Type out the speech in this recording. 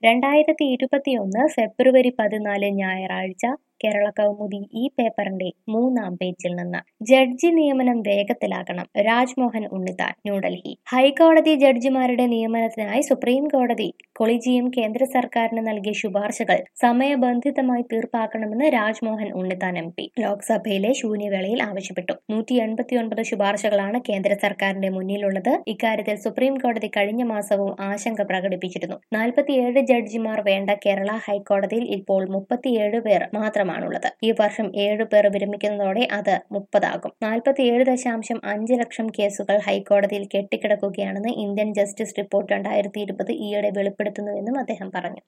രണ്ടായിരത്തി ഇരുപത്തിയൊന്ന് ഫെബ്രുവരി പതിനാല് ഞായറാഴ്ച കേരള കൗമുദി ഈ പേപ്പറിന്റെ മൂന്നാം പേജിൽ നിന്ന് ജഡ്ജി നിയമനം വേഗത്തിലാക്കണം രാജ്മോഹൻ ഉണ്ണിത്താൻ ന്യൂഡൽഹി ഹൈക്കോടതി ജഡ്ജിമാരുടെ നിയമനത്തിനായി സുപ്രീം കോടതി കൊളീജിയം കേന്ദ്ര സർക്കാരിന് നൽകിയ ശുപാർശകൾ സമയബന്ധിതമായി തീർപ്പാക്കണമെന്ന് രാജ്മോഹൻ ഉണ്ണിത്താൻ എം പി ലോക്സഭയിലെ ശൂന്യവേളയിൽ ആവശ്യപ്പെട്ടു നൂറ്റി എൺപത്തിയൊൻപത് ശുപാർശകളാണ് കേന്ദ്ര സർക്കാരിന്റെ മുന്നിലുള്ളത് ഇക്കാര്യത്തിൽ സുപ്രീം കോടതി കഴിഞ്ഞ മാസവും ആശങ്ക പ്രകടിപ്പിച്ചിരുന്നു നാൽപ്പത്തിയേഴ് ജഡ്ജിമാർ വേണ്ട കേരള ഹൈക്കോടതിയിൽ ഇപ്പോൾ മുപ്പത്തിയേഴ് പേർ മാത്രമാണുള്ളത് ഈ വർഷം ഏഴ് പേർ വിരമിക്കുന്നതോടെ അത് മുപ്പതാകും നാൽപ്പത്തിയേഴ് ദശാംശം അഞ്ച് ലക്ഷം കേസുകൾ ഹൈക്കോടതിയിൽ കെട്ടിക്കിടക്കുകയാണെന്ന് ഇന്ത്യൻ ജസ്റ്റിസ് റിപ്പോർട്ട് രണ്ടായിരത്തി ഇരുപത് ഈയിടെ വെളിപ്പെടുത്തുന്നുവെന്നും അദ്ദേഹം പറഞ്ഞു